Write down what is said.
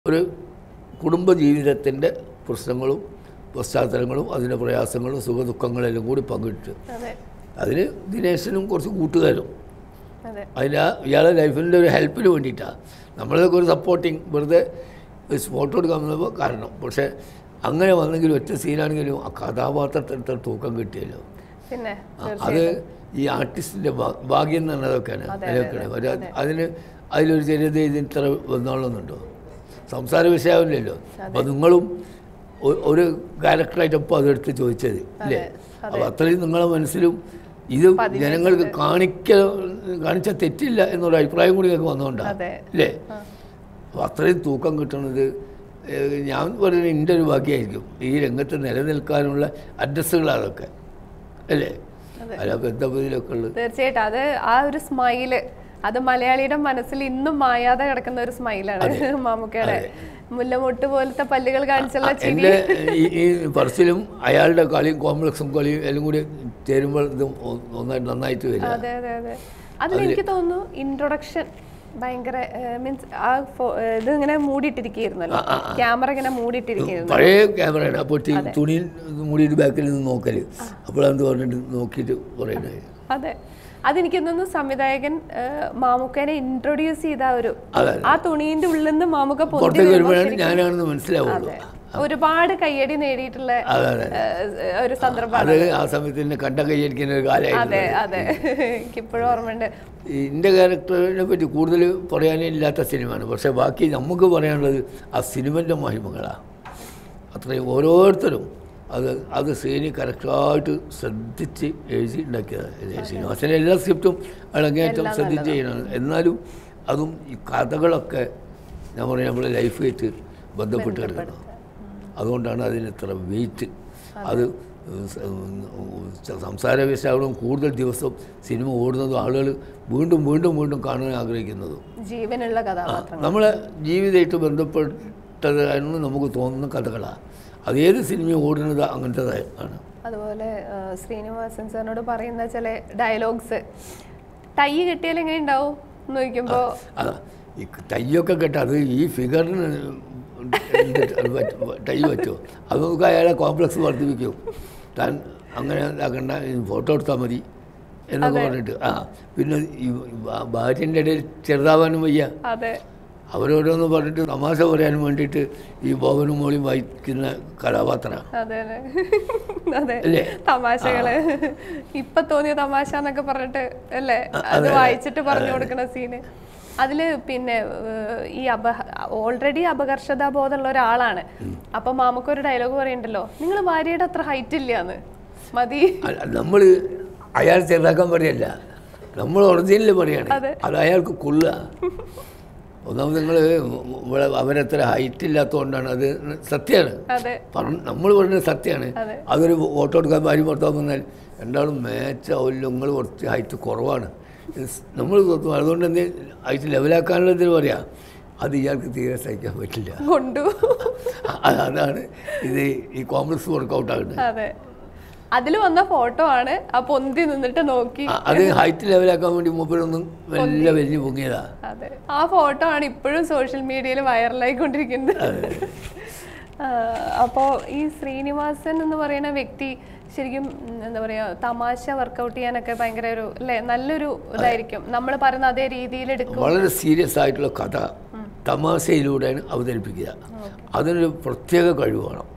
ഒരു കുടുംബജീവിതത്തിൻ്റെ പ്രശ്നങ്ങളും പശ്ചാത്തലങ്ങളും അതിൻ്റെ പ്രയാസങ്ങളും സുഖദുഃഖങ്ങളെല്ലാം കൂടി പങ്കിട്ട് അതെ അതിന് ദിനേശനും കുറച്ച് കൂട്ടുകാരും അതെ അതിന് ആ ഇയാളെ ലൈഫിൻ്റെ ഒരു ഹെൽപ്പിന് വേണ്ടിയിട്ടാണ് നമ്മളതൊക്കെ ഒരു സപ്പോർട്ടിങ് വെറുതെ ഫോട്ടോ എടുക്കാൻ വന്നപ്പോൾ കാരണം പക്ഷേ അങ്ങനെ വന്നെങ്കിലും ഒറ്റ സീനാണെങ്കിലും ആ കഥാപാത്രത്തിന് തൂക്കം കിട്ടിയല്ലോ പിന്നെ ആ, അത് ഈ ആർട്ടിസ്റ്റിൻ്റെ ഭാഗ്യം എന്ന് പറഞ്ഞതൊക്കെയാണ് അതിലൊക്കെയാണ് ഒരു അതിന് അതിലൊരു ചെറിയത് ഇതിന് ഇത്ര വന്നോളുന്നുണ്ടോ സംസാര വിഷയമില്ലല്ലോ അപ്പോൾ നിങ്ങളും ഒ- ഒരു ക്യാരക്ടറായിട്ടപ്പോൾ അതെടുത്ത് ചോദിച്ചത് അല്ലേ അപ്പോൾ അത്രയും നിങ്ങളെ മനസ്സിലും ഇത് ജനങ്ങൾക്ക് കാണിക്ക കാണിച്ച തെറ്റില്ല എന്നൊരു അഭിപ്രായം കൂടി നിങ്ങൾക്ക് വന്നുകൊണ്ടാണ് അതെ അല്ലേ അപ്പോൾ അത്രയും തൂക്കം കിട്ടുന്നത് ഏഹ്, ഞാൻ പറയുന്നത് എൻ്റെ ഒരു ഭാഗ്യമായിരിക്കും ഈ രംഗത്ത് നിലനിൽക്കാനുള്ള അഡ്രസ്സുകളാണ് അതൊക്കെ അല്ലേ അല്ല ബന്ധപതിലൊക്കെ ഉള്ളത് തീർച്ചയായിട്ടും അത് ആ ഒരു സ്മൈല് അത് മലയാളിയുടെ മനസ്സിൽ ഇന്നും മായാതെ കിടക്കുന്ന ഒരു സ്മൈലാണ് മാമുക്കയുടെ മുല്ലമൊട്ട് പോലത്തെ പല്ലുകൾ കാണിച്ചുള്ള ചിരി എൻ്റെ ഈ ഈ പറച്ചിലും അയാളുടെ കളിയും കോംപ്ലക്സും കളിയും എല്ലാം കൂടി ചേരുമ്പോൾ ഇത് ഒ- ഒന്നായിട്ട് നന്നായിട്ട് വരിക അതെ അതെ അതെ അതിലെനിക്ക് തോന്നുന്നു ഇൻട്രൊഡക്ഷൻ ഭയങ്കര മീൻസ് ആ ഫോ- ഏഹ് ഇത് ഇങ്ങനെ മൂടിയിട്ടിരിക്കുകയായിരുന്നല്ലോ ക്യാമറ ഇങ്ങനെ മൂടിയിട്ടിരിക്കുകയായിരുന്നു പഴയ ക്യാമറയാണ് അപ്പോൾ ടി- തുണിയിൽ ഇത് മൂടിയിട്ട് ബാക്കിൽ നിന്ന് നോക്കല് അപ്പോഴത് പറഞ്ഞിട്ട് നോക്കിയിട്ട് പറയണത് അതെ അതെനിക്ക് തോന്നുന്നു സംവിധായകൻ ഏഹ്, മാമുക്കനെ ഇൻട്രൊഡ്യൂസ് ചെയ്ത ആ ഒരു അതെ ആ തുണീന്റെ ഉള്ളിൽ നിന്ന് മാമുക്ക പൊന്തി പുറത്തേക്ക് വരുമ്പോൾ വരുമ്പോഴാണ് ഞാനാണെന്ന് മനസ്സിലാവുള്ളൂ ഒരുപാട് കയ്യടി നേടിയിട്ടുള്ള അതെ അതെ ഏഹ്, ഒരു സന്ദർഭം അത് ആ സമയത്ത് എന്നെ കണ്ട കൈയടിക്കുന്ന ഒരു കാലമായിരുന്നു അതെ അതെ എനിക്കിപ്പോഴും ഓർമ്മയുണ്ട് എൻ്റെ ക്യാരക്ടറിനെ പറ്റി കൂടുതൽ പറയാനേ ഇല്ലാത്ത സിനിമയാണ് പക്ഷേ ബാക്കി നമുക്ക് പറയാനുള്ളത് ആ സിനിമൻ്റെ മഹിമകളാണ് അത്രയും ഓരോരുത്തരും അത് അത് ശ്രീനി കറക്റ്റായിട്ട് ശ്രദ്ധിച്ച് എഴുതി ഉണ്ടാക്കിയതാണ് സിനിമാസിൻ്റെ എല്ലാ സ്ക്രിപ്റ്റും അടങ്ങിയേറ്റം ശ്രദ്ധിച്ച് ചെയ്യണം എന്നാലും അതും ഈ കഥകളൊക്കെ ഞാൻ പറയാം നമ്മുടെ ലൈഫായിട്ട് ബന്ധപ്പെട്ട് കിടക്കണം അതുകൊണ്ടാണ് അതിന് ഇത്ര വെയിറ്റ് അത് സ- സംസാര വിഷയങ്ങളും കൂടുതൽ ദിവസം സിനിമ ഓടുന്നതും ആളുകൾ വീണ്ടും വീണ്ടും വീണ്ടും കാണാൻ ആഗ്രഹിക്കുന്നതും ജീവനുള്ള കഥാപാത്രം നമ്മളെ ജീവിതമായിട്ട് ബന്ധപ്പെട്ടതാണെന്ന് നമുക്ക് തോന്നുന്ന കഥകളാണ് അത് ഏത് സിനിമയും ഓടുന്നത് അങ്ങനത്തെ ആണ് അതുപോലെ ആ, ശ്രീനിവാസൻ സാറിനോട് പറയുന്ന ചില ഡയലോഗ്സ് ടൈ കെട്ടിയാൽ എങ്ങനെ ഉണ്ടാവും എന്ന് ചോദിക്കുമ്പോ അതാ ഈ തയ്യൊക്കെ കേട്ട അത് ഈ ഫിഗറിന് ടൈ പറ്റുമോ അത് നമുക്ക് അയാളെ കോംപ്ലക്സ് വർദ്ധിപ്പിക്കും താൻ അങ്ങനെ ഇതാക്കണ്ട ഫോട്ടോ എടുത്താൽ മതി എന്നൊക്കെ പറഞ്ഞിട്ട് ആ പിന്നെ ഈ ഭാ- ഭാര്യൻ്റെ ഇടയിൽ ചെറുതാവാനും വയ്യ അതെ അവരോരോന്ന് പറഞ്ഞിട്ട് തമാശ പറയാനും വേണ്ടിയിട്ട് ഈ ബോബനും മോളിയും വായിക്കുന്ന കഥാപാത്രമാണ് അതെ അതെ അതെ അല്ലേ? തമാശകള് ഇപ്പൊ തോന്നിയ തമാശ എന്നൊക്കെ പറഞ്ഞിട്ട് അല്ലേ അത് വായിച്ചിട്ട് പറഞ്ഞു കൊടുക്കുന്ന സീന് അതില് പിന്നെ ഏഹ്, ഈ അപ ഓൾറെഡി അപകർഷതാബോധമുള്ള ഒരാളാണ് അപ്പൊ മാമക്കൊരു ഡയലോഗ് പറയണ്ടല്ലോ നിങ്ങൾ ഭാര്യയുടെ അത്ര ഹൈറ്റ് ഇല്ലാന്ന് മതി നമ്മൾ അയാൾ ചെറുതാക്കാൻ പറയല്ല നമ്മൾ ഒറിജിനൽ പറയാണ് അത് അയാൾക്ക് കൊള്ളുക ഒന്നാമത് നിങ്ങൾ ഇവിടെ അവരത്ര ഹൈറ്റ് ഇല്ലാത്തതുകൊണ്ടാണ് അത് സത്യമാണ് അതെ പറഞ്ഞ നമ്മൾ പറഞ്ഞത് സത്യമാണ് അതെ. അതൊരു ഫോട്ടോ എടുക്കാൻ ഭാര്യ പുറത്താൻ വന്നാൽ രണ്ടാളും മാച്ചാവില്ല നിങ്ങൾ കുറച്ച് ഹൈറ്റ് കുറവാണ് നമ്മൾ അതുകൊണ്ട് എന്ത് ഹൈറ്റ് ലെവലാക്കാനുള്ള ഇതിന് പറയാം അത് ഇയാൾക്ക് തീരെ സഹിക്കാൻ പറ്റില്ല കൊണ്ടു അത് അതാണ് ഇത് ഈ കോംപ്ലക്സ് വർക്കൗട്ട് ആകുന്നത് അതെ അതിൽ വന്ന ഫോട്ടോ ആണ് ആ പൊന്തി നിന്നിട്ട് നോക്കി ആ, അത് ഹൈറ്റ് ലെവലാക്കാൻ വേണ്ടി മൂപ്പരൊന്നും വലിയ വലിയ പൊങ്ങിയതാ അതെ ആ ഫോട്ടോ ആണ് ഇപ്പോഴും സോഷ്യൽ മീഡിയയിൽ വൈറലായിക്കൊണ്ടിരിക്കുന്നത് അപ്പോൾ ഈ ശ്രീനിവാസൻ എന്ന് പറയുന്ന വ്യക്തി ശരിക്കും ഉം, എന്താ പറയാ തമാശ വർക്കൗട്ട് ചെയ്യാനൊക്കെ ഭയങ്കര ഒരു അല്ലേ നല്ലൊരു ഇതായിരിക്കും നമ്മൾ പറയുന്ന അതേ രീതിയിൽ എടുക്കും വളരെ സീരിയസ് ആയിട്ടുള്ള കഥ തമാശയിലൂടെയാണ് അവതരിപ്പിക്കുക അതിനൊരു പ്രത്യേക കഴിവ് വേണം